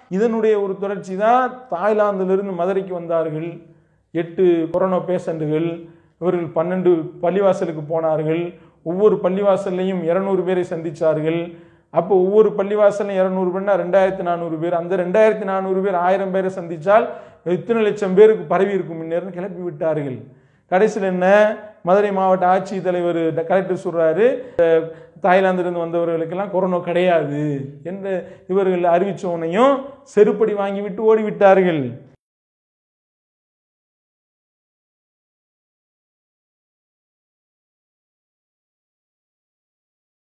இதனுடைய ஒரு தொடர்ச்சி தான் தாய்லாந்திலிருந்து மதுரைக்கு வந்தார்கள் எட்டு கொரோனா பேஷண்ட்டுகள் இவர்கள் பன்னெண்டு பள்ளிவாசலுக்கு போனார்கள் ஒவ்வொரு பள்ளிவாசல்லையும் இருநூறு பேரை சந்திச்சார்கள் அப்போ ஒவ்வொரு பள்ளிவாசலும் இரநூறு பேர்னா ரெண்டாயிரத்தி நானூறு பேர் அந்த ரெண்டாயிரத்தி நானூறு பேர் ஆயிரம் பேரை சந்திச்சால் எத்தனை லட்சம் பேருக்கு பரவி இருக்கும் முன்னேறும் கிளப்பி விட்டார்கள் கடைசியில் என்ன மதுரை மாவட்ட ஆட்சித்தலைவர் கலெக்டர் சொல்றாரு அஹ், தாய்லாந்திலிருந்து வந்தவர்களுக்கெல்லாம் கொரோனா கிடையாது என்று இவர்கள் அறிவிச்ச உடனேயும் செருப்படி வாங்கி விட்டு ஓடிவிட்டார்கள்